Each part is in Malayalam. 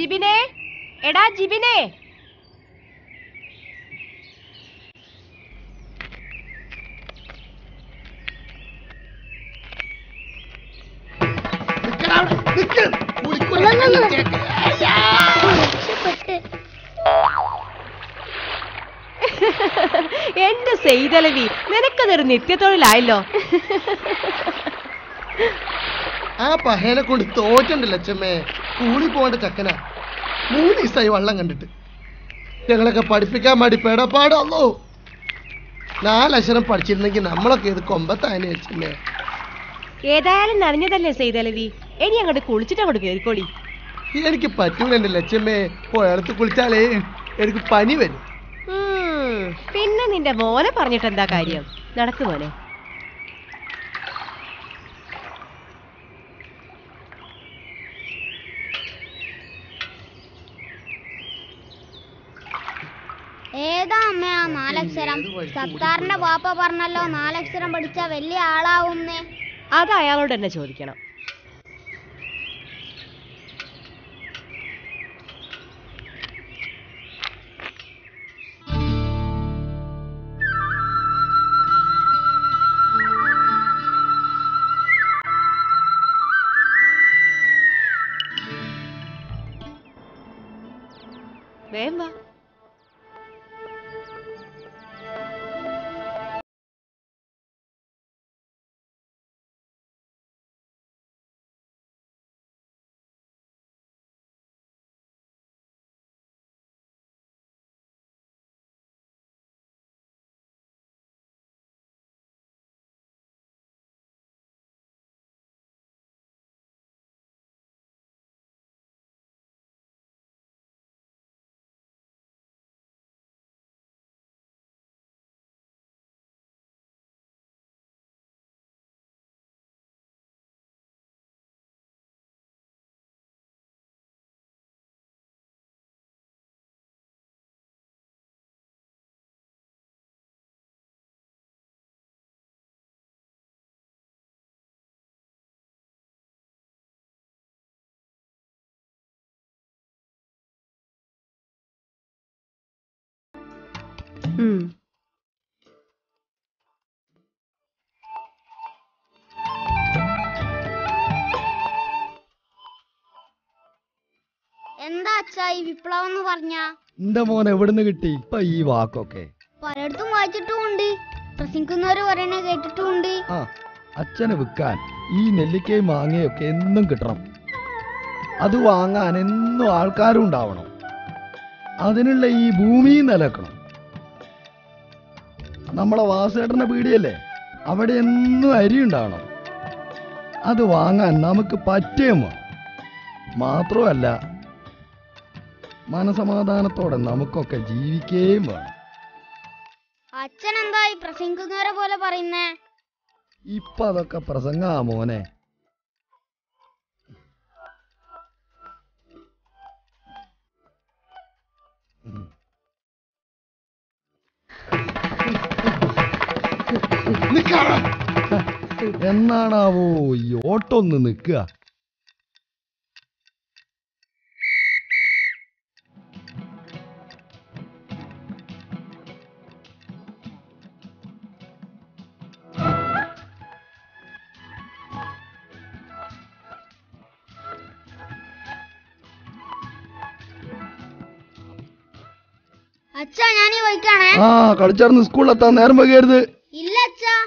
ജിബിനെ എടാ ജിബിനെ നിക്കടാ അവിടെ, നിക്ക്. കുളിക്കുള്ള നിച്ചേക്ക്. അയ്യാ. രക്ഷപ്പെട്ട് എന്റെ സെയ്തലവി നിനക്കതൊരു നിത്യത്തൊഴിലായല്ലോ ആ പഹേനെ കൊണ്ട് തോറ്റുണ്ടല്ലോ അച്ഛമ്മേ കൂളി പോകേണ്ട ചക്കന മൂന്ന് ദിവസമായി വള്ളം കണ്ടിട്ട് ഞങ്ങളൊക്കെ പഠിപ്പിക്കാൻ വേണ്ടി പെടപ്പാടല്ലോ നാലക്ഷരം പഠിച്ചിരുന്നെങ്കിൽ നമ്മളൊക്കെ ഇത് കൊമ്പത്തായനെ അച്ഛമ്മേ ഏതായാലും നനഞ്ഞതല്ലേ സെയ്തലവി ഇനി അങ്ങോട്ട് കുളിച്ചിട്ട് അങ്ങോട്ട് കേറിക്കോളി എനിക്ക് പറ്റൂല എൻ്റെ ലച്ചമ്മേ പോയടത്ത് കുളിച്ചാലേ എനിക്ക് പനി വരും ഉം, പിന്നെ നിന്റെ മോനെ പറഞ്ഞിട്ട് എന്താ കാര്യം നടക്ക് മോനെ ഏതാ അമ്മ ആ നാലക്ഷരം സത്താറിന്റെ പാപ്പ പറഞ്ഞല്ലോ നാലക്ഷരം പഠിച്ച വലിയ ആളാവുന്നേ അത് അയാളോട് തന്നെ ചോദിക്കണം വേഗം വാ ഉം. എന്താ അച്ഛാ ഈ വിപ്ലവം എന്ന് പറഞ്ഞ എന്റെ മോൻ എവിടുന്ന് കിട്ടി ഇപ്പൊ ഈ വാക്കൊക്കെ പലയിടത്തും വായിച്ചിട്ടുമുണ്ട് പ്രസംഗിക്കുന്നവര് പറയണ കേട്ടിട്ടുമുണ്ട് ആ അച്ഛന് വിൽക്കാൻ ഈ നെല്ലിക്കയും മാങ്ങയൊക്കെ എന്നും കിട്ടണം അത് വാങ്ങാൻ എന്നും ആൾക്കാരും ഉണ്ടാവണം അതിനുള്ള ഈ ഭൂമിയും നിലക്കണം നമ്മളെ വാസേട്ടന്റെ പീടിയല്ലേ അവിടെ എന്നും അരി ഉണ്ടാവണം അത് വാങ്ങാൻ നമുക്ക് പറ്റുകയും വേണം മാത്രമല്ല മനസമാധാനത്തോടെ നമുക്കൊക്കെ ജീവിക്കുകയും വേണം അച്ഛൻ എന്താ ഈ പ്രസംഗിക്കുന്നവരെ പോലെ പറയുന്നേ ഇപ്പൊ അതൊക്കെ പ്രസംഗാ മോനെ നിക്കാടാ എന്നാണാവോ ഈ ഓട്ടൊന്ന് നിൽക്കുക അച്ഛാ ഞാനീ വൈക്കാണേ ആ കളിച്ചാർന്ന് സ്കൂളിലെത്താൻ നേരം വൈകരുത് ഇല്ല അച്ഛാ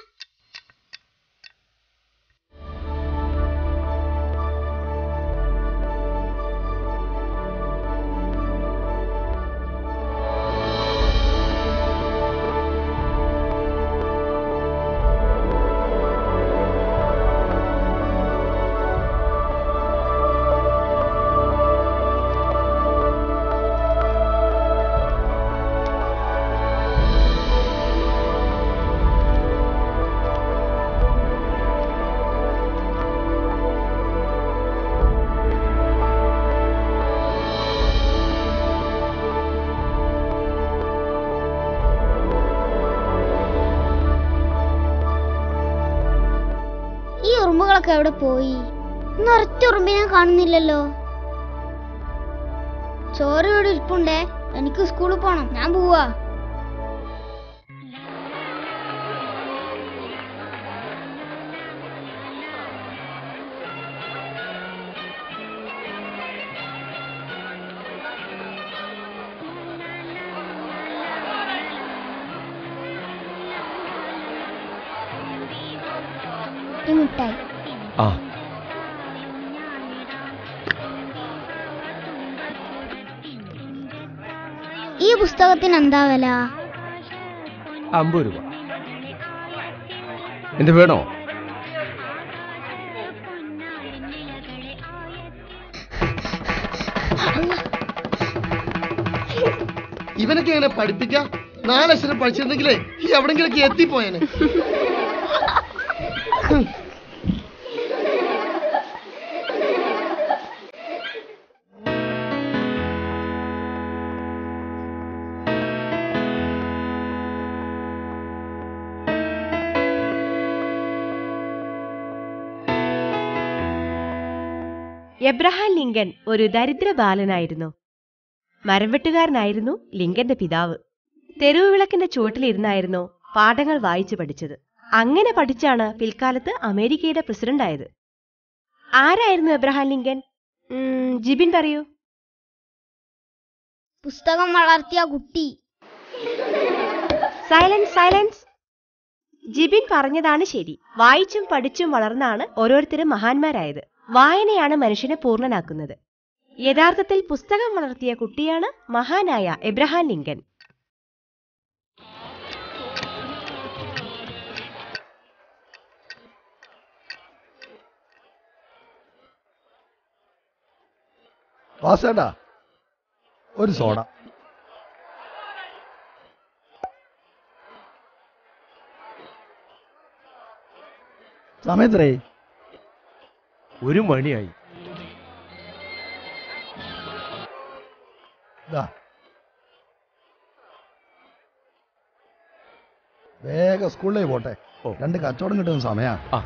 ഈ ഉറുമ്പുകളൊക്കെ എവിടെ പോയി ഇന്ന് ഒരൊറ്റ ഉറുമ്പിനെ കാണുന്നില്ലല്ലോ ചോറ് ഇവിടെ ഇരിപ്പുണ്ടേ എനിക്ക് സ്കൂളിൽ പോണം ഞാൻ പോവാ ഈ മിഠായി ആ ഈ പുസ്തകത്തിന് എന്താ വില അമ്പത് രൂപ എന്ത് വേണോ ഇവനൊക്കെ എങ്ങനെ പഠിപ്പിക്കാം നാലക്ഷരം പഠിച്ചിരുന്നെങ്കിലേ ഈ എവിടെങ്കിലൊക്കെ എത്തിപ്പോയനെ എബ്രഹാം ലിങ്കൻ ഒരു ദരിദ്ര ബാലനായിരുന്നു മരംവെട്ടുകാരനായിരുന്നു ലിങ്കന്റെ പിതാവ് തെരുവ് വിളക്കിന്റെ ചുവട്ടിലിരുന്നായിരുന്നു പാഠങ്ങൾ വായിച്ചു പഠിച്ചത് അങ്ങനെ പഠിച്ചാണ് പിൽക്കാലത്ത് അമേരിക്കയുടെ പ്രസിഡന്റായത് ആരായിരുന്നു എബ്രഹാം ലിങ്കൻ ഉം, ജിബിൻ പറയൂ പുസ്തകം വളർത്തിയ കുട്ടി സൈലൻസ് സൈലൻസ് ജിബിൻ പറഞ്ഞതാണ് ശരി വായിച്ചും പഠിച്ചും വളർന്നാണ് ഓരോരുത്തരും മഹാന്മാരായത് വായനയാണ് മനുഷ്യനെ പൂർണ്ണനാക്കുന്നത് യഥാർത്ഥത്തിൽ പുസ്തകം വളർത്തിയ കുട്ടിയാണ് മഹാനായ എബ്രഹാം ലിങ്കൻ വാസേട്ടാ ഒരു സോഡ സമയത്രേ ഒരു മണിയായി ഇതാ വേഗം സ്കൂളിലേക്ക് പോട്ടെ ഓ. രണ്ട് കച്ചവടം കിട്ടുന്ന സമയാ ആ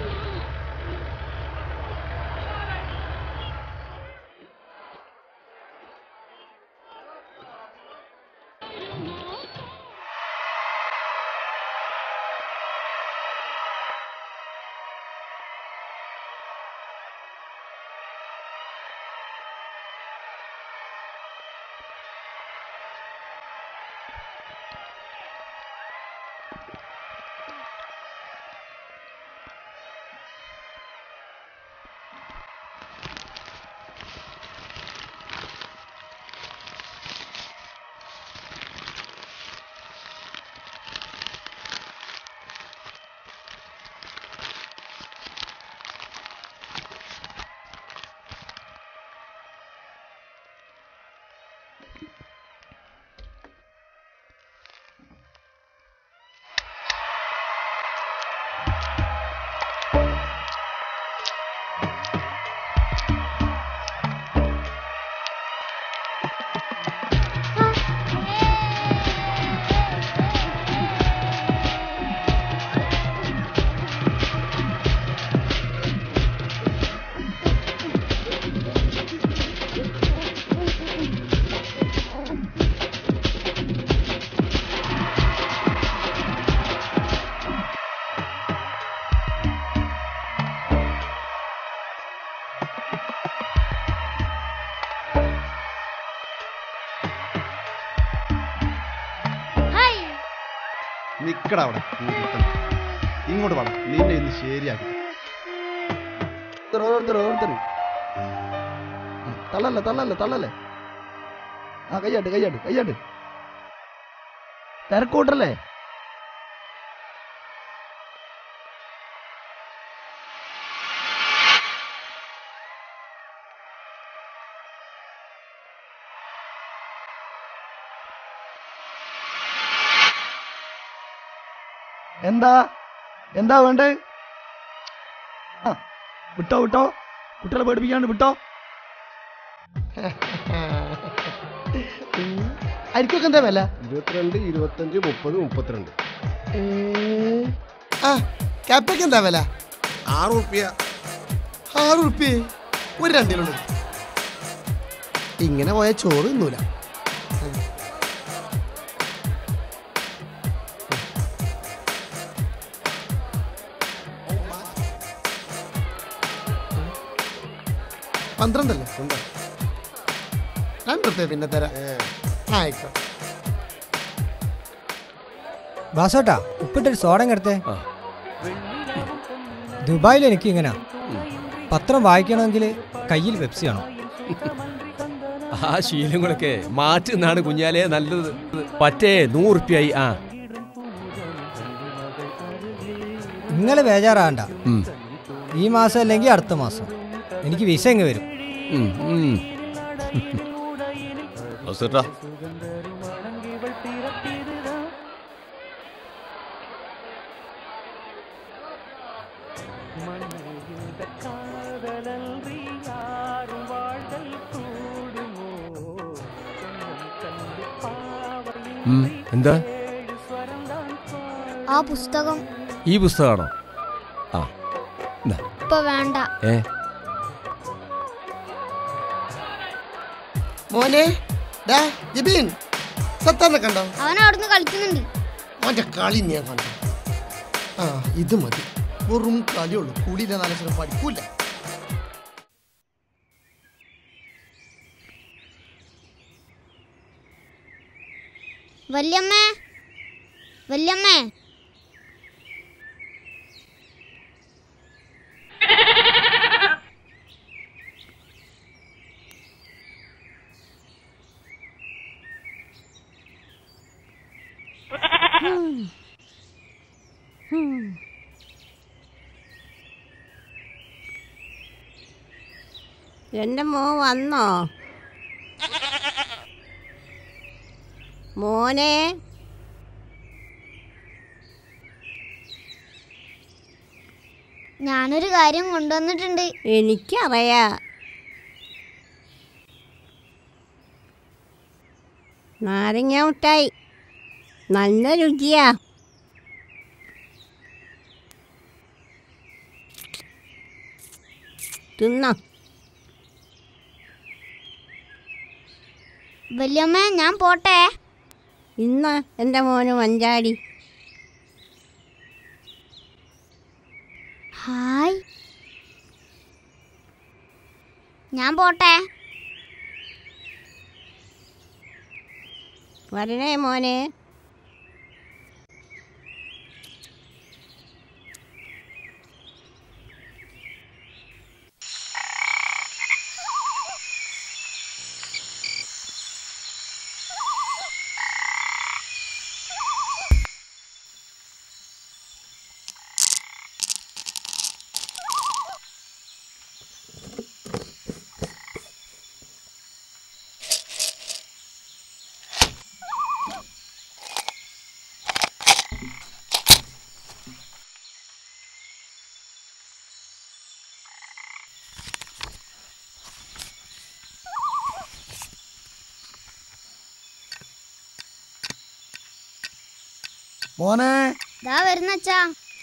ഹായ് നിക്കട അവിടെ കൂടിത്തം. ഇങ്ങോട്ട് വേണം നിന്നെ ഇന്ന് ശരിയാക്കി ഓരോരുത്തർ ഓരോരുത്തർ തള്ളല്ലേ തള്ളല്ലേ തള്ളല്ലേ ആ കയ്യാട്ട് കയ്യാട്ട് കയ്യാട്ട് തിരക്കൂട്ടല്ലേ എന്താ എന്താ വേണ്ടേ ആ വിട്ടോ വിട്ടോ കുട്ടികളെ പേടിപ്പിക്കാണ്ട് വിട്ടോ അരിക്കൊക്കെ എന്താ വില ഇരുപത്തിരണ്ട് ഇരുപത്തഞ്ച് മുപ്പത് മുപ്പത്തിരണ്ട് ഏ, ആ കപ്പയ്ക്ക് എന്താ വില ആറ് റുപ്യ ആറ് ഉറുപ്പ്യ ഒരു രണ്ടിലുണ്ട് ഇങ്ങനെ പോയ ചോറ് തിന്നൂല പന്ത്രണ്ടല്ലേ രണ്ടത്തെ പിന്നെ തരാം ആയിക്കോട്ടെ വാസോട്ടാ ഉപ്പിട്ടൊരു സോഡം കിടത്തേ ദുബായിൽ എനിക്ക് ഇങ്ങനെ പത്രം വായിക്കണമെങ്കിൽ കയ്യിൽ പെപ്സി വേണം ആ ശീലങ്ങളൊക്കെ മാറ്റുന്നതാണ് കുഞ്ഞാലേ നല്ലത് പറ്റേ നൂറുപ്യായി ആ നിങ്ങളെ ബേജാറാകണ്ട ഉം. ഈ മാസം അല്ലെങ്കിൽ അടുത്ത മാസം എനിക്ക് വിസ ഇങ്ങ് വരും ഉം, ഉം. അവസരട്ടാ ഉം, എന്താ ആ പുസ്തകം ഈ പുസ്തകമാണോ ആ ഇതാ. ഇപ്പൊ വേണ്ട ഏ മോനെ ഡാ ജിബീൻ സത്താറിനെ കണ്ടോ അവൻ അവിടുന്ന് കളിക്കുന്നുണ്ട് അവന്റെ കളി ഞാൻ കണ്ടു ആ ഇത് മതി വെറും കളിയുള്ളൂ കൂടിയില്ല നാല് ലക്ഷം പഠിക്കൂല വല്യമ്മേ വല്യമ്മേ എൻ്റെ മോ വന്നോ മോനെ ഞാനൊരു കാര്യം കൊണ്ടുവന്നിട്ടുണ്ട് എനിക്കറിയാ നാരങ്ങ മിഠായി നല്ല രുചിയാ തിന്നോ വല്യമ്മേ ഞാൻ പോട്ടെ ഇന്ന് എൻ്റെ മോന് മഞ്ചാടി ഹായ് ഞാൻ പോട്ടെ വരണേ മോനെ മോനെ ദാ വരുന്നച്ചാ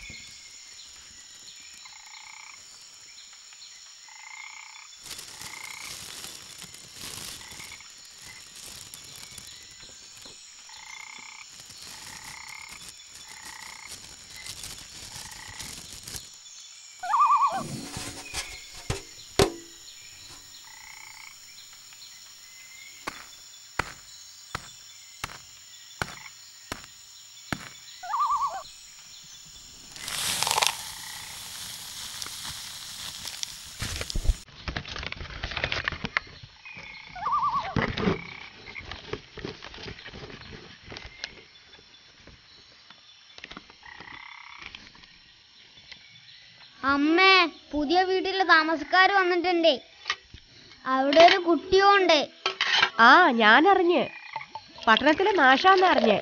അമ്മേ പുതിയ വീട്ടിലെ താമസക്കാർ വന്നിട്ടുണ്ട് അവിടെ ഒരു കുട്ടിയും ഉണ്ട് ആ ഞാൻ അറിഞ്ഞ് പട്ടണത്തിലെ മാഷാന്ന് അറിഞ്ഞ്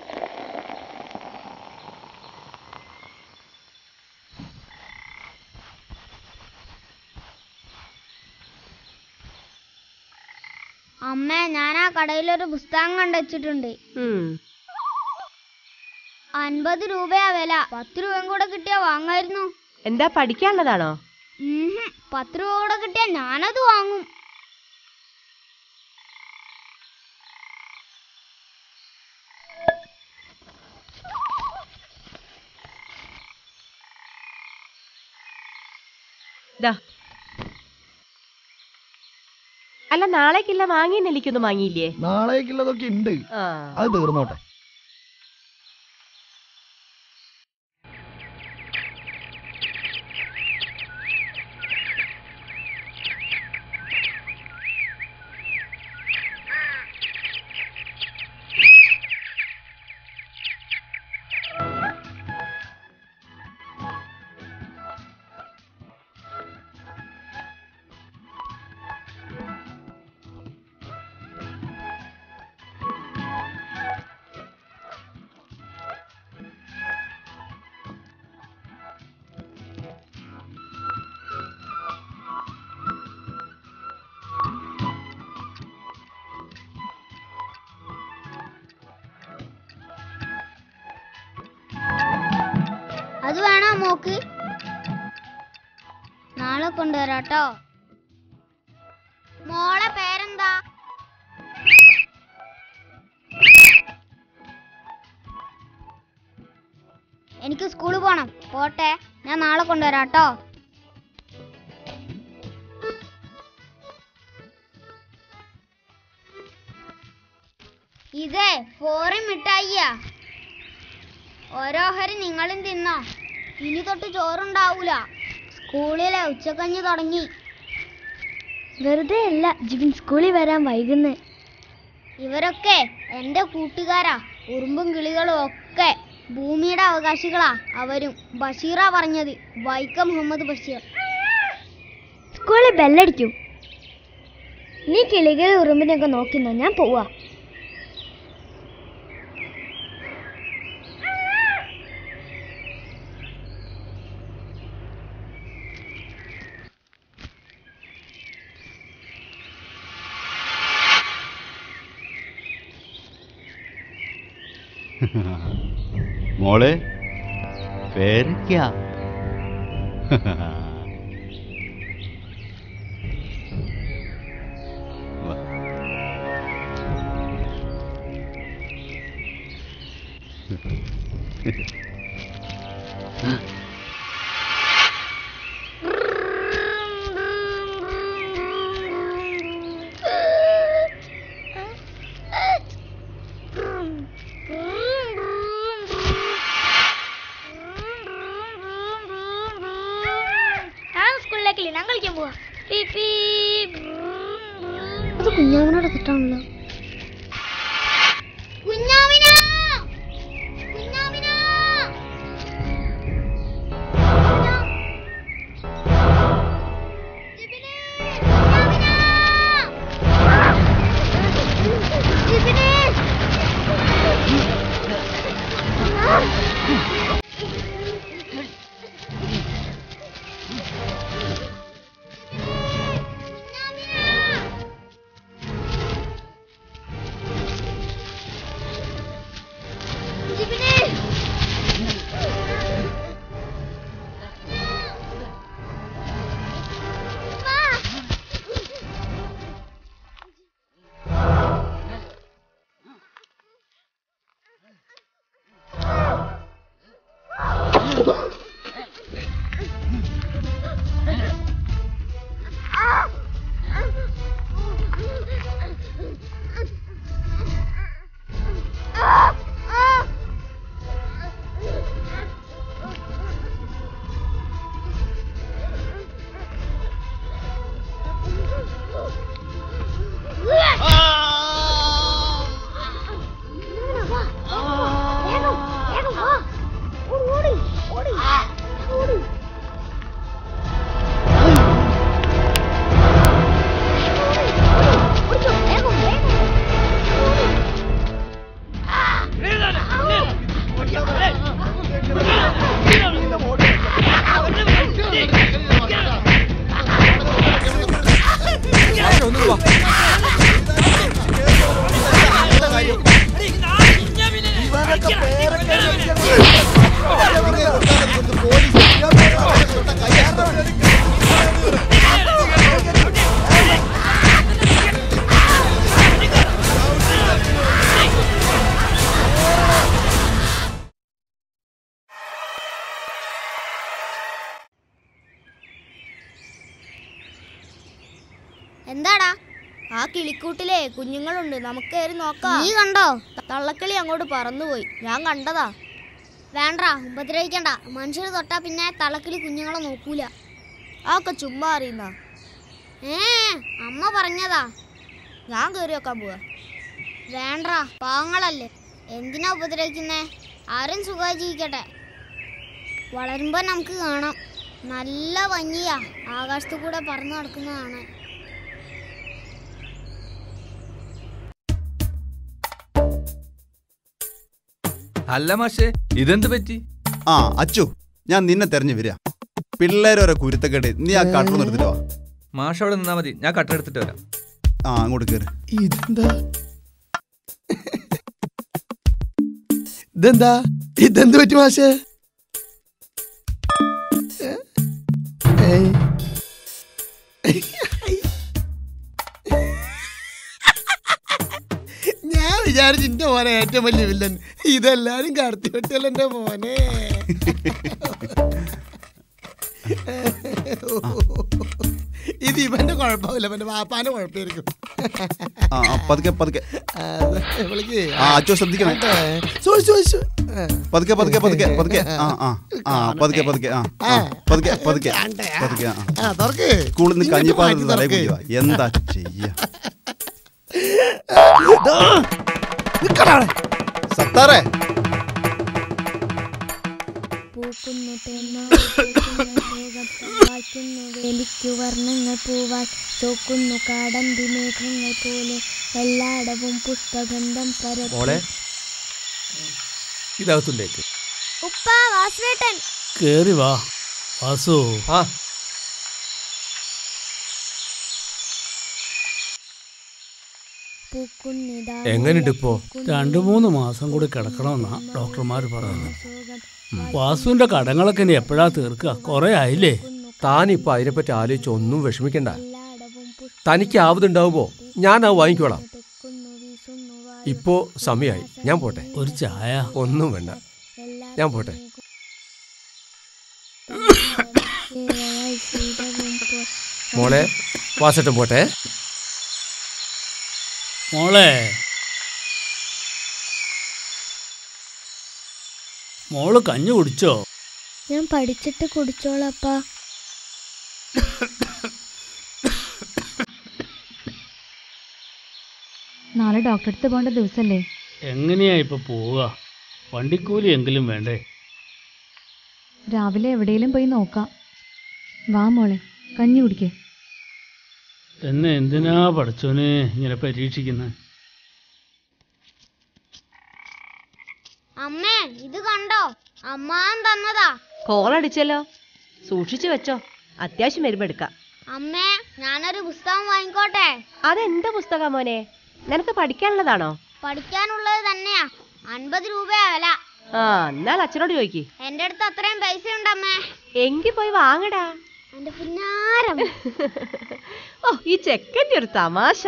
അമ്മേ ഞാൻ ആ കടയിലൊരു പുസ്തകം കണ്ടുവച്ചിട്ടുണ്ട് ഉം. അൻപത് രൂപയാ വില പത്ത് രൂപയും കൂടെ കിട്ടിയാ വാങ്ങായിരുന്നു എന്താ പഠിക്കാനുള്ളതാണോ ഉംഹും, പത്ത് രൂപ കൂടെ കിട്ടിയാ ഞാനത് വാങ്ങും ദാ അല്ല നാളേക്കില്ല മാങ്ങി നെല്ലിക്കൊന്നും വാങ്ങിയില്ലേ നാളേക്കുള്ളതൊക്കെ ഉണ്ട് ആ അത് തീർന്നോട്ടെ അത് വേണോ മോക്ക് നാളെ കൊണ്ടുവരാട്ടോ മോളെ പേരെന്താ എനിക്ക് സ്കൂളിൽ പോണം പോട്ടെ ഞാൻ നാളെ കൊണ്ടുവരാട്ടോ ഇതേ ഫോറിൻ മിഠായിയാ ഓരോഹരി നിങ്ങളും തിന്നോ ഇനി തൊട്ട് ചോറുണ്ടാവൂല സ്കൂളിലെ ഉച്ചക്കഞ്ഞ് തുടങ്ങി വെറുതെ അല്ല ജിബിൻ സ്കൂളിൽ വരാൻ വൈകുന്നേ ഇവരൊക്കെ എൻ്റെ കൂട്ടുകാരാ ഉറുമ്പും കിളികളും ഒക്കെ ഭൂമിയുടെ അവകാശികളാ അവരും ബഷീറാ പറഞ്ഞത് വൈക്കം മുഹമ്മദ് ബഷീർ സ്കൂളിൽ ബെല്ലടിക്കും നീ കിളികളെ ഉറുമ്പിനെയൊക്കെ നോക്കിന്നോ ഞാൻ പോവാ മോളെ പേരയ്ക്കാ വാ. ഞാൻ സ്കൂളിലേക്ക് ഞാൻ കളിക്കാൻ പോവാ അത് കുഞ്ഞാവിനോട് തെറ്റാണല്ലോ കുഞ്ഞാവിന കുഞ്ഞാവിന എന്താടാ ആ കിളിക്കൂട്ടിലെ കുഞ്ഞുങ്ങളുണ്ട് നമുക്ക് കയറി നോക്കാം നീ കണ്ടോ തള്ളക്കിളി അങ്ങോട്ട് പറന്നുപോയി ഞാൻ കണ്ടതാ വേണ്ട ഉപദ്രവിക്കണ്ട മനുഷ്യർ തൊട്ടാ പിന്നെ തള്ളക്കിളി കുഞ്ഞുങ്ങളെ നോക്കൂല ആക്കെ ചുമ്മാ അറിയുന്ന ഏ അമ്മ പറഞ്ഞതാ ഞാൻ കയറി വെക്കാൻ പോവാ വേണ്ട പാവങ്ങളല്ലേ എന്തിനാ ഉപദ്രവിക്കുന്നേ ആരും സുഖമായി ജീവിക്കട്ടെ വളരുമ്പോ നമുക്ക് കാണാം നല്ല ഭംഗിയാ ആകാശത്തു കൂടെ പറന്നു നടക്കുന്നതാണ് അല്ല മാഷേ ഇതെന്ത് പറ്റി ആ അച്ചു ഞാൻ നിന്നെ തെരഞ്ഞു വരിക പിള്ളേരോരോ കുരുത്തക്കേട് നീ ആ കട്ടർ നിർത്തിട്ട് വാ മാഷ് അവിടെ നിന്നാ മതി ഞാൻ കട്ടെടുത്തിട്ട് വരാം ആ അങ്ങോട്ട് കയറി ഇതെന്താ ഇതെന്താ ഇതെന്ത് പറ്റി മാഷേ ഏയ്. ഞാൻ വിചാരിച്ചു എന്റെ മോനെ ഏറ്റവും വലിയ വില്ലൻ ഇതെല്ലാരും കടത്തി വെട്ടല്ലോ എന്റെ മോനെ ഇത് ഇവന്റെ കുഴപ്പമില്ല ഇവന്റെ വാപ്പാന്റെ കുഴപ്പമായിരിക്കും ആ ആ, പതുക്കെ പതുക്കെ അത് വിളിക്ക്. ആ അച്ചു ശ്രദ്ധിക്കണേ ആട്ടെ. Sorry, sorry, sorry. ആ. പതുക്കെ പതുക്കെ പതുക്കെ പതുക്കെ ആ ആ ആ പതുക്കെ പതുക്കെ ആ ആ, പതുക്കെ പതുക്കെ കാണട്ടെ. പതുക്കെ ആ ആ, തുറക്ക്. സ്കൂളിൽ നിന്ന് ഇങ്ങോട്ട് കഞ്ഞിപ്പാലത്ത് മാറ്റി തലേ തുറക്ക്. കുടിക്കുക എന്താ ചെയ്യ നിക്കടാ അവിടെ. സത്താറേ പൂക്കുന്നു വായിക്കുന്നു വേലിക്കു വർണ്ണങ്ങൾ പൂവാൽ ചോക്കുന്നു കാടന്തി മേഘങ്ങൾ പോലെ എല്ലായിടവും പുഷ്പഗന്ധം മോളെ ഇതകത്തുണ്ടേക്ക് ഉപ്പ വാസുവേട്ടൻ കേറി വാ വാസു ആ പൂക്കുന്നിതാ എങ്ങനെയുണ്ട് ഇപ്പോ രണ്ടു മൂന്ന് മാസം കൂടി കിടക്കണമെന്നാ ഡോക്ടർമാർ പറയുന്നത് ഉം. വാസുവിന്റെ കടങ്ങളൊക്കെ ഇനി എപ്പോഴാ തീർക്കുക കുറെ ആയില്ലേ താനിപ്പോ അതിനെപ്പറ്റി ആലോചിച്ച് ഒന്നും വിഷമിക്കണ്ട തനിക്ക് ആവതുണ്ടാവുമ്പോ ഞാൻ അത് വാങ്ങിക്കോളാം ഇപ്പോ സമയമായി ഞാൻ പോട്ടെ ഒരു ചായ ഒന്നും വേണ്ട ഞാൻ പോട്ടെ മോളെ വാസട്ടം പോട്ടെ മോളെ മോള് കഞ്ഞി കുടിച്ചോ ഞാൻ പഠിച്ചിട്ട് കുടിച്ചോളപ്പാ നാളെ ഡോക്ടറെ അടുത്ത് പോകേണ്ട ദിവസമല്ലേ എങ്ങനെയാ ഇപ്പൊ പോവുക വണ്ടിക്കൂലി എങ്കിലും വേണ്ടേ രാവിലെ എവിടെയെങ്കിലും പോയി നോക്കാം വാ മോളെ കഞ്ഞി കുടിക്കേ എന്നെ എന്തിനാ പഠിച്ചോനെ ഇങ്ങനെ പരീക്ഷിക്കുന്നത് അമ്മേ ഇത് കണ്ടോ അമ്മാൻ തന്നതാ കോളടിച്ചല്ലോ സൂക്ഷിച്ചു വെച്ചോ അത്യാവശ്യം വരുമ്പോ എടുക്കാം അമ്മേ ഞാനൊരു പുസ്തകം വാങ്ങിക്കോട്ടെ അതെന്താ പുസ്തകാ മോനെ നിനക്ക് പഠിക്കാനുള്ളതാണോ പഠിക്കാനുള്ളത് തന്നെയാ അൻപത് രൂപയാ വില ആ എന്നാൽ അച്ഛനോട് ചോദിക്ക് എന്റെ അടുത്ത് അത്രയും പൈസ ഉണ്ടമ്മേ എങ്കി പോയി വാങ്ങടാ എന്റെ പുന്നാരം ഓ ഈ ചെക്കൻ്റെ ഒരു തമാശ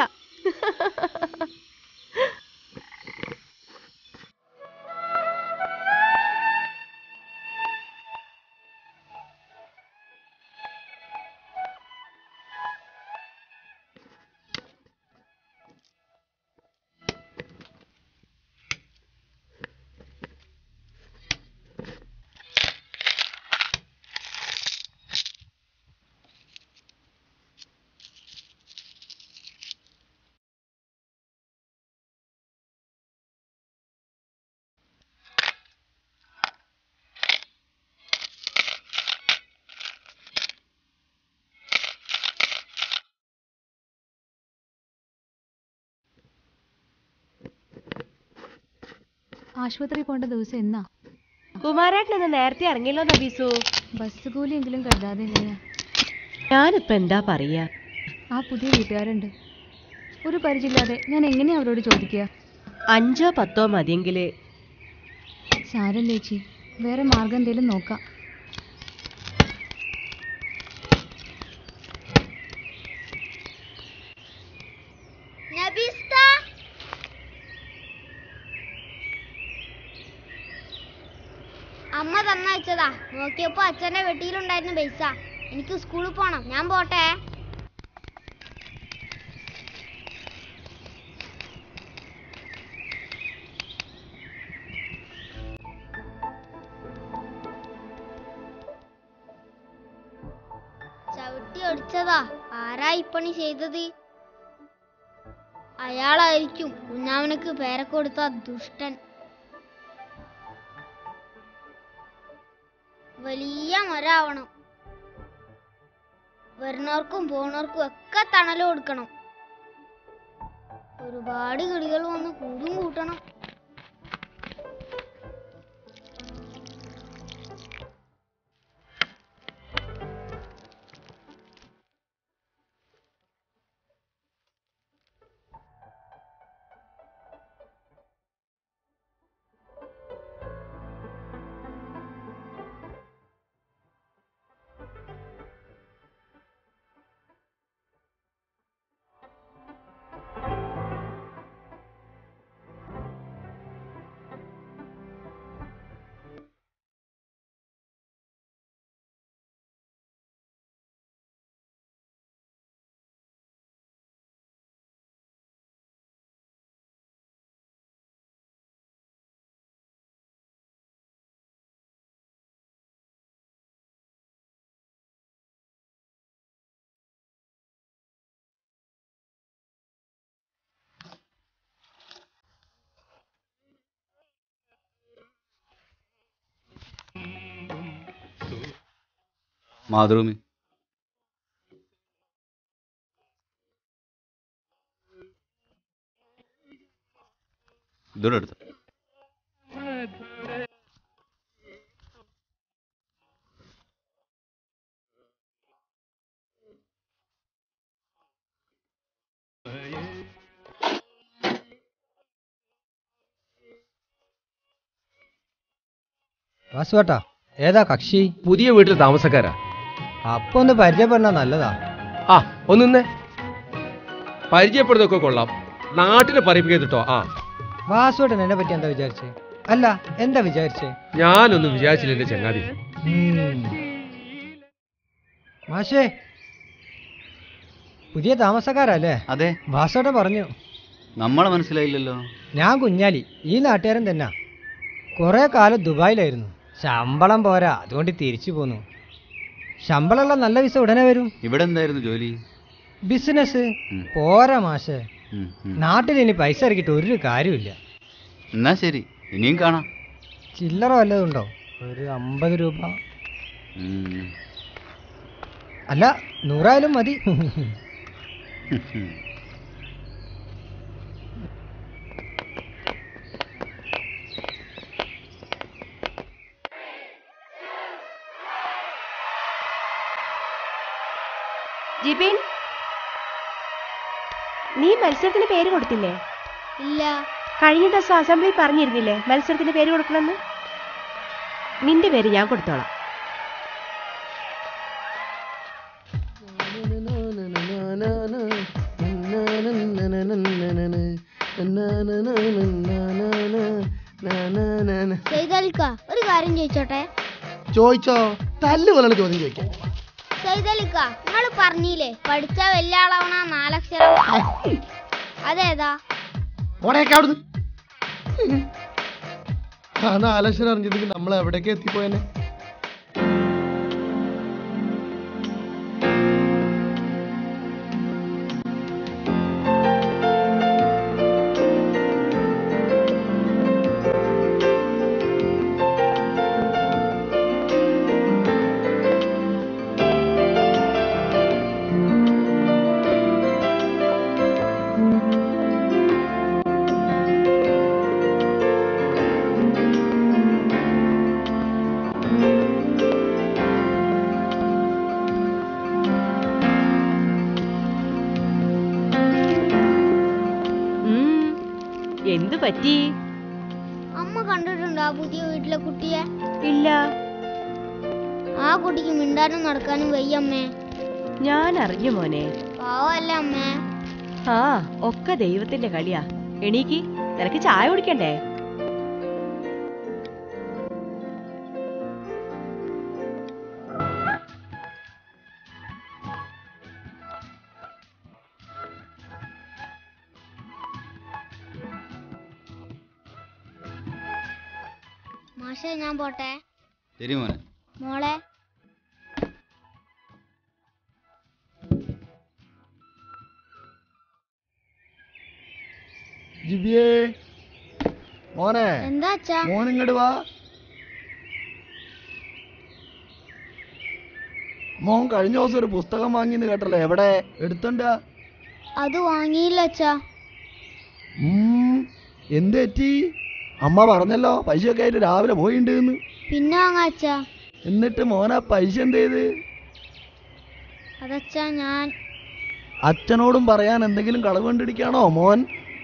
ആശുപത്രി പോകേണ്ട ദിവസം എന്നാ കുമാരേട്ടൻ ഇന്ന് നേരത്തെ ഇറങ്ങിയല്ലോ നബീസു ബസ് കൂലിയെങ്കിലും കരുതാതെ എങ്ങനെയാ ഞാനിപ്പോ എന്താ പറയാ ആ പുതിയ വീട്ടുകാരുണ്ട് ഒരു പരിചയമില്ലാതെ ഞാൻ എങ്ങനെയാ അവരോട് ചോദിക്കുക അഞ്ചോ പത്തോ മതിയെങ്കില് സാരല്ലേ ചേച്ചി വേറെ മാർഗം എന്തേലും നോക്കാം നബിസ്ത അമ്മ തന്നയച്ചതാ നോക്കിയപ്പോ അച്ഛന്റെ വെട്ടിയിലുണ്ടായിരുന്ന പൈസ എനിക്ക് സ്കൂളിൽ പോണം ഞാൻ പോട്ടെ അടിച്ചതാ ആരാ ഇപ്പണി ചെയ്തത് അയാളായിരിക്കും കുഞ്ഞാവനക്ക് പേരക്കൊടുത്ത ദുഷ്ടൻ വലിയ മരാവണം വരുന്നവർക്കും പോണവർക്കും ഒക്കെ തണല് കൊടുക്കണം ഒരുപാട് കിളികൾ വന്ന് കൂടും കൂട്ടണം മാതൃഭൂമി ഇതോടെ എടുത്ത വാസുവേട്ടാ ഏതാ കക്ഷി പുതിയ വീട്ടിൽ താമസക്കാരാ അപ്പൊ ഒന്ന് പരിചയപ്പെടണ നല്ലതാ ആ ഒന്നിന്നെ പരിചയപ്പെടുന്നതൊക്കെ കൊള്ളാം നാട്ടിനെ പറയിപ്പിക്കട്ടോ ആ വാസുവേട്ടൻ എന്നെ പറ്റി എന്താ വിചാരിച്ചേ അല്ല എന്താ വിചാരിച്ചേ ഞാനൊന്നും വിചാരിച്ചില്ല എന്റെ ചങ്ങാതി ഉം. മാഷേ പുതിയ താമസക്കാരല്ലേ അതെ വാസുവേട്ടൻ പറഞ്ഞു നമ്മളെ മനസ്സിലായില്ലല്ലോ ഞാൻ കുഞ്ഞാലി ഈ നാട്ടുകാരൻ തന്നെ കുറെ കാലം ദുബായിലായിരുന്നു ശമ്പളം പോരാ അതുകൊണ്ട് തിരിച്ചു പോന്നു ശമ്പളമുള്ള നല്ല വിസ ഉടനെ വരും ഇവിടെ എന്തായിരുന്നു ജോലി ബിസിനസ് ഉം. പോരാ മാഷേ ഉം, ഉം. നാട്ടിൽ ഇനി പൈസ ഇറക്കിയിട്ട് ഒരു കാര്യമില്ല എന്നാ ശരി ഇനിയും കാണാം ചില്ലറ വല്ലതും ഉണ്ടോ ഒരു അമ്പത് രൂപ ഉം. അല്ല നൂറായാലും മതി ജിബിൻ നീ മത്സരത്തിന് പേര് കൊടുത്തില്ലേ ഇല്ല കഴിഞ്ഞ ദിവസം അസംബ്ലിയിൽ പറഞ്ഞിരുന്നില്ലേ മത്സരത്തിന് പേര് കൊടുക്കണമെന്ന് നിന്റെ പേര് ഞാൻ കൊടുത്തോളാം സൈതലിക്ക ഒരു കാര്യം ചോദിച്ചോട്ടെ ചോദിച്ചോ തല്ല് പോലുള്ള ചോദ്യം ചോദിക്കാം സൈതലിക്ക നിങ്ങൾ പറഞ്ഞില്ലേ പഠിച്ച വലിയ ആളാവണ നാലക്ഷരം അതേതാ ഓടയൊക്കെ അവിടുന്ന് ആ നാലക്ഷരം അറിഞ്ഞിട്ടുണ്ടെങ്കിൽ നമ്മൾ എവിടേക്ക് എത്തിപ്പോയനെ ഉം, എന്ത് പറ്റി അമ്മ കണ്ടിട്ടുണ്ടോ ആ പുതിയ വീട്ടിലെ കുട്ടിയെ ഇല്ല ആ കുട്ടിക്ക് മിണ്ടാനും നടക്കാനും വയ്യമ്മേ ഞാൻ അറിഞ്ഞു മോനെ പാവല്ലേ അമ്മേ ആ ഒക്കെ ദൈവത്തിന്റെ കളിയാ എണീക്ക് നിനക്ക് ചായ കുടിക്കണ്ടേ മാഷേ ഞാൻ പോട്ടെ ശരി മോനെ മോളെ ജിബിയേ മോനെ എന്താ അച്ഛാ മോൻ ഇങ്ങോട്ട് വാ മോൻ കഴിഞ്ഞ ദിവസം ഒരു പുസ്തകം വാങ്ങിന്ന് കേട്ടല്ലോ എവിടെ എടുത്തണ്ട അത് വാങ്ങിയില്ല അച്ഛാ എന്ത് പറ്റി അമ്മ പറഞ്ഞല്ലോ പൈസയൊക്കെ ആയിട്ട് രാവിലെ പോയിണ്ട് എന്ന് പിന്നെ വാങ്ങാ അച്ഛാ എന്നിട്ട് മോനാ പൈസ എന്ത് ചെയ്ത് അതച്ഛാ ഞാൻ അച്ഛനോടും പറയാൻ എന്തെങ്കിലും കളവ് കണ്ടിരിക്കാണോ മോൻ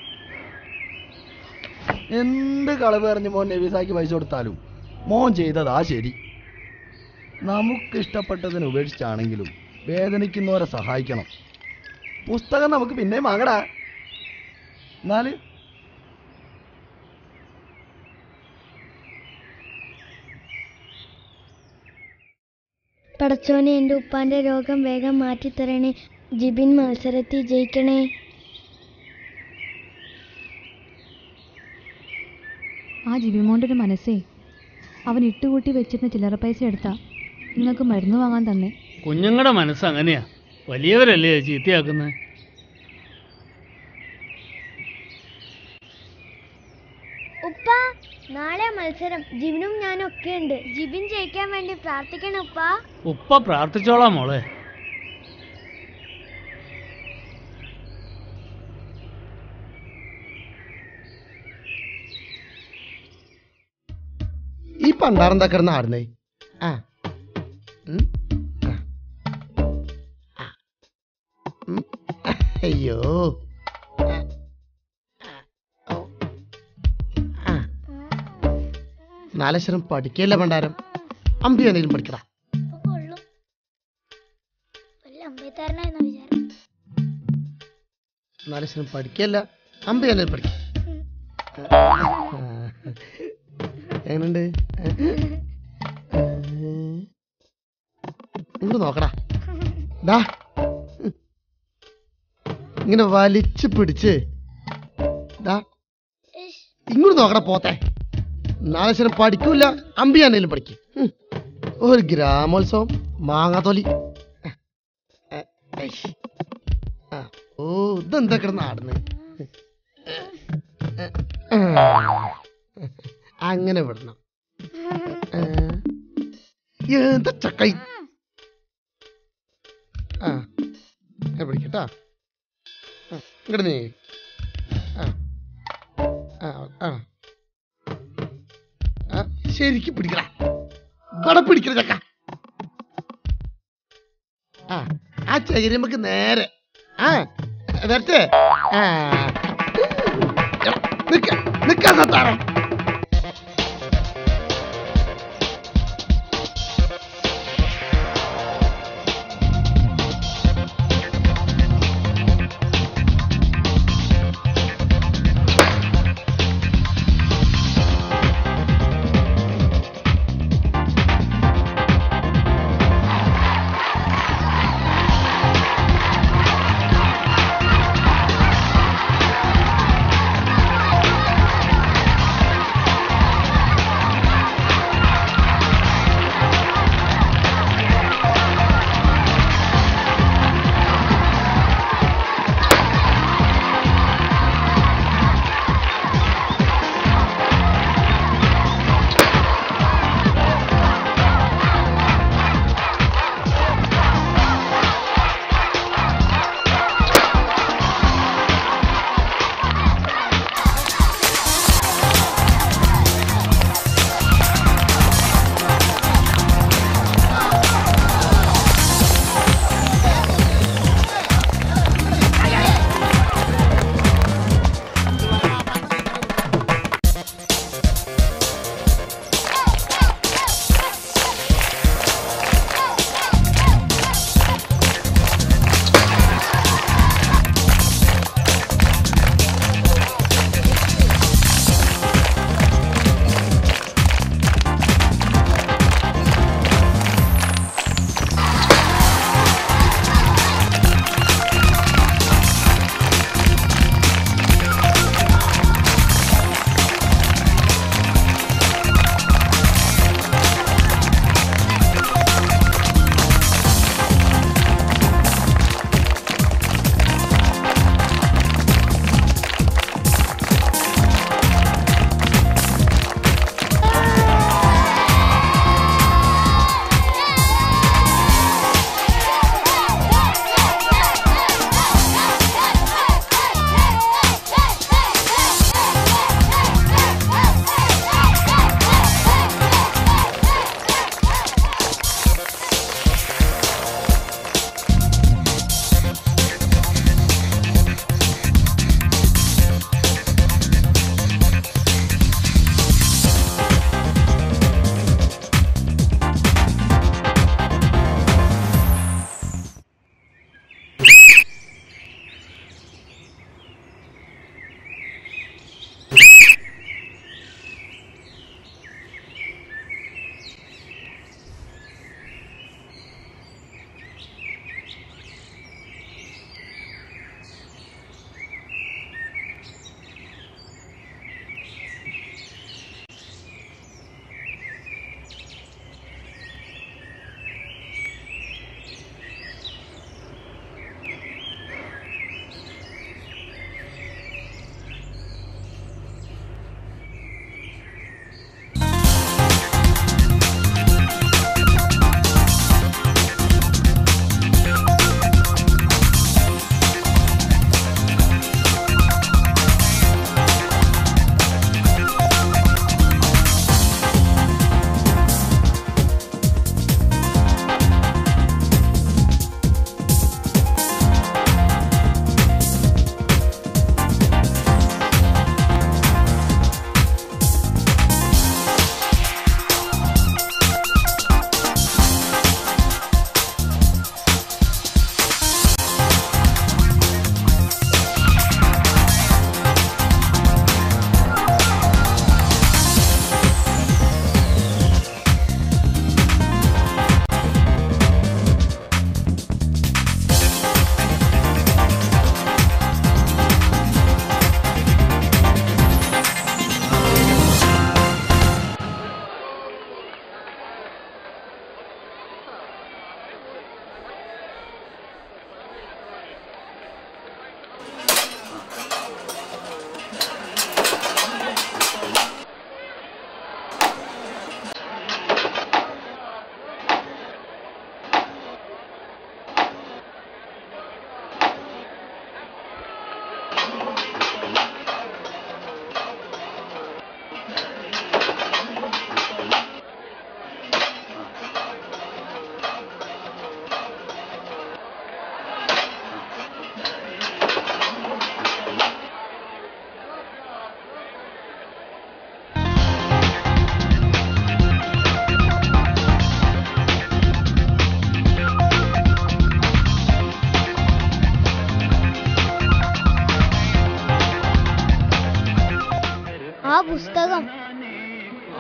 എന്ത് കളവ് എറിഞ്ഞ് മോൻ നബീസാക്കി പൈസ കൊടുത്താലും മോൻ ചെയ്തതാ ശരി നമുക്ക് ഇഷ്ടപ്പെട്ടതിന് ഉപേക്ഷിച്ചാണെങ്കിലും വേദനിക്കുന്നവരെ സഹായിക്കണം പുസ്തകം നമുക്ക് പിന്നെയും വാങ്ങടാ എന്നാല് പടച്ചോനെ എൻ്റെ ഉപ്പാന്റെ രോഗം വേഗം മാറ്റിത്തരണേ ജിബിൻ മത്സരത്തിൽ ജയിക്കണേ ആ ജിബിമോൻ്റെ ഒരു മനസ്സേ അവൻ ഇട്ടുകൂട്ടി വെച്ചിരുന്ന ചില്ലറ പൈസ എടുത്താ നിങ്ങൾക്ക് മരുന്ന് വാങ്ങാൻ തന്നെ കുഞ്ഞുങ്ങളുടെ മനസ്സ് അങ്ങനെയാ വലിയവരല്ലേ ചീത്തയാക്കുന്നത് ഉപ്പ നാളെ മത്സരം ജിബിനും ഞാനും ഒക്കെ ഉണ്ട് ജിബിൻ ജയിക്കാൻ വേണ്ടി പ്രാർത്ഥിക്കണം ഉപ്പ ഉപ്പ പ്രാർത്ഥിച്ചോളാം മോളെ ഈ പണ്ടാറെന്താ കിടന്ന് ആടുന്നേ ആ ഉം. ആ. ആ. ഉം. അയ്യോ ആ. ആ. ഓ. ആ. നാലക്ഷരം പഠിക്കല്ല പണ്ടാരം അമ്പി എന്തെങ്കിലും പഠിക്കടാ കൊള്ളും വല്ല അമ്പയത്താരനായിരുന്നു വിചാരം നാലക്ഷരം പഠിക്കല്ല അമ്പി എന്തെങ്കിലും പഠിക്കാം എങ്ങനുണ്ട് ഇങ്ങോട്ട് നോക്കടാ ഡാ ഇങ്ങനെ വലിച്ചു പിടിച്ച് ഡാ ഇങ്ങോട്ട് നോക്കടാ പോത്തെ നാലക്ഷരം പഠിക്കൂല അമ്പി എന്തെങ്കിലും പഠിക്കും ഉം. ഒരു ഗ്രാമോത്സവം മാങ്ങാത്തൊലി ഏയ്. ആ, ഓ ഇതെന്താ കിടന്ന് ആടുന്നത് അങ്ങനെ വിടണം ആ. എന്താ ചക്കൈ ആ ഞാൻ പിടിക്കട്ടാ ഇങ്ങോട്ട് നീ ആ ആ ആ ആ ശരിക്കും പിടിക്കടാ ഇവിടെ പിടിക്കണ ചക്ക ആ ആ ചകിരിമ്പക്ക് നേരെ ആ വരട്ടെ ആ എടാ, നിക്ക നിക്കാൻ സത്താറേ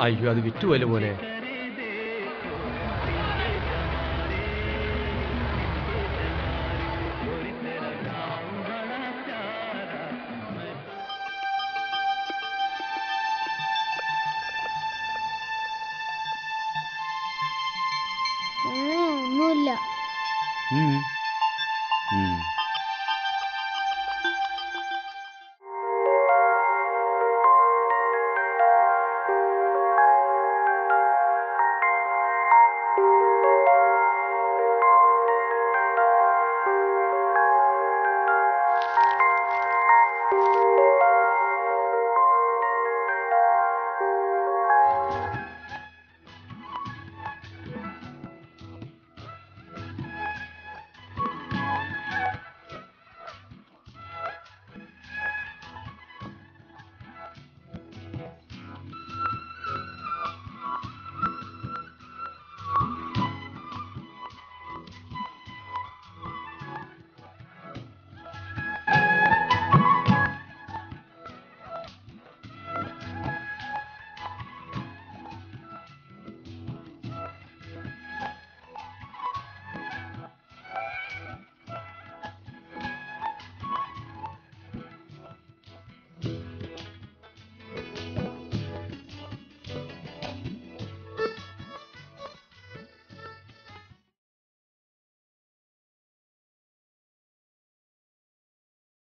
അയ്യോ അത് വിറ്റുപോലെ മോനെ ഒന്നുമില്ല ഉം.